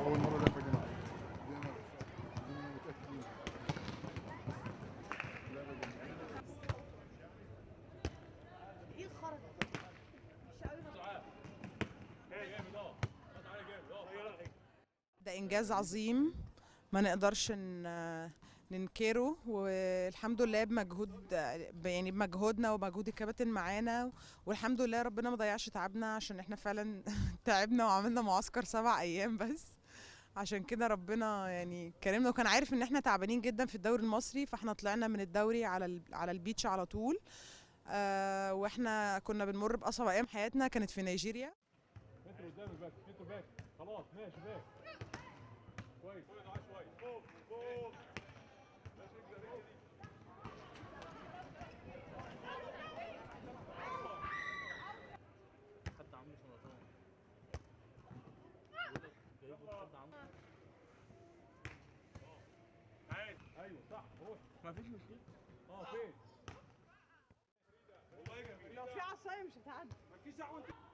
اول مره لعبه جماعيه دي انا دي متاكدين لعبه جماعيه ايه الخرج مش قوي ده انجاز عظيم ما نقدرش ن- ننكره والحمد لله بمجهود يعني بمجهودنا ومجهود الكباتن معانا والحمد لله ربنا ما ضيعش تعبنا عشان احنا فعلا تعبنا وعملنا معسكر سبع ايام بس عشان كده ربنا يعني كرمنا وكان عارف ان احنا تعبانين جدا في الدوري المصري فاحنا طلعنا من الدوري على ال- على البيتش على طول آه واحنا كنا بنمر باصعب ايام حياتنا كانت في نيجيريا متر قدامك باك متر باك خلاص ماشي باك كويس شويه فوق فوق حد عامل سرطان جايبه حد عامل عادي ايوه صح روح ما فيش مشكله اه فين لو في عصايه مش هتعدي مالكيش دعوه انت